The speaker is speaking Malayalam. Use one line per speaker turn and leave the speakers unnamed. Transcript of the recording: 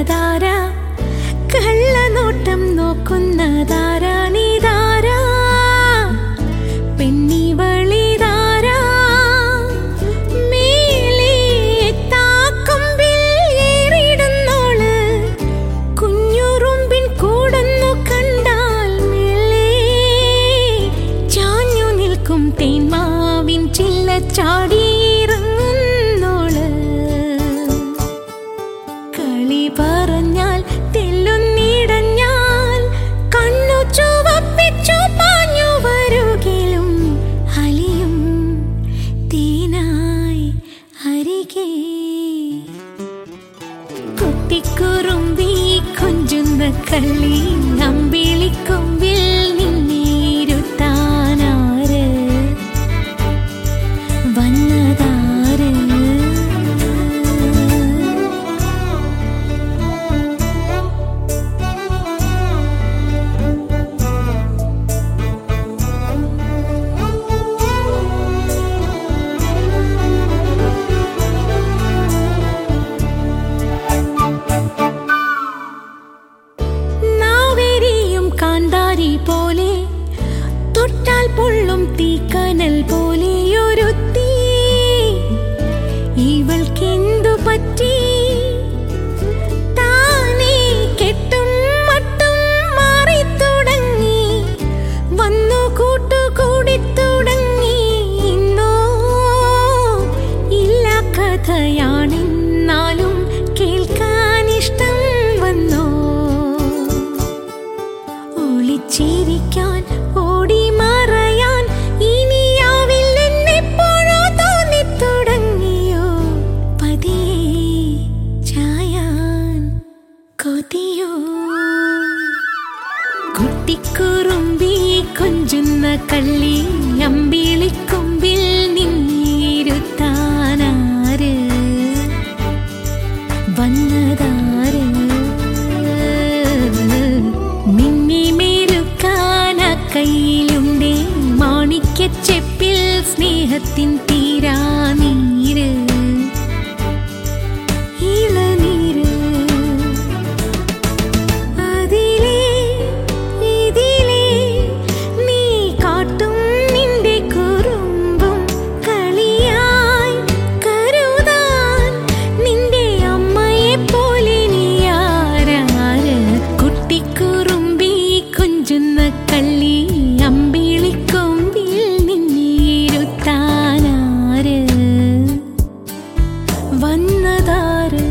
വന്നതാരാ കള്ളനോട്ടം നോക്കുന്നതാരാ നീതാരാ പെണ്ണിവളിതാരാ മേലെ താക്കൊമ്പിൽ ഏറിടുന്നോള് കുഞ്ഞുറുമ്പിൻ കൂടൊന്നു കണ്ടാൽ മെല്ലെ ചാഞ്ഞു നിൽക്കും തേന്മാവിൻ ചില്ല ചാടിയിറങ്ങുന്നോള് കളി പറഞ്ഞാൽ തെല്ലുന്നിടഞ്ഞാൽ കണ്ണു ചുവപ്പിച്ചു പാഞ്ഞു വരുകിലും അലിയും തീനായി അരികെ കുട്ടിക്കുറുമ്പി കൊഞ്ചുന്ന കളി അമ്പിളിക്കൊമ്പിൽ നിന്നിരുത്താനാര് വന്നതാര് നാവേരിയും കാന്താരി പോലെ തൊട്ടാൽ പൊള്ളും തീക്കനൽ പോലെ ഒരു തീ ഇവൾക്കെന്തു പറ്റി താനേ കെട്ടും മട്ടും മാറിത്തുടങ്ങി വന്നു കൂട്ടുകൂടി തുടങ്ങി ഇന്നോ ഇല്ല കഥയാണെന്നാലും കേൾക്കാൻ ഇഷ്ടം വന്നോ ഒളിച്ചിരിക്കാൻ ഓടി മറയാൻ ഇനിയാവില്ലെന്നെപ്പോഴോ തോന്നിത്തുടങ്ങിയോ പതിയെ ചായാൻ കൊതിയോ കുട്ടിക്കുറുമ്പി കൊഞ്ചുന്ന കള്ളി അമ്പിളിക്കൊമ്പിൽ നിന്നിരുത്താനാര് വന്നതാര് നിന്നെ മേലുക്കാൻ ആ കയ്യിലുണ്ടേ മാണിക്യച്ചെപ്പിൽ സ്നേഹത്തിൻ തീരാ നീര് ഇളനീര് അതിലേ ഇതിലേ നീ കാട്ടും നിന്റെ കുറുമ്പും കളിയായി കരുതാൻ നിന്റെ അമ്മയെ പോലെ നീ ആരാര് കുട്ടിക്കുറുമ്പി കൊഞ്ചുന്ന കള്ളി അമ്പിളിക്കൊമ്പിൽ നിന്നിരുത്താനാര് വന്നതാര്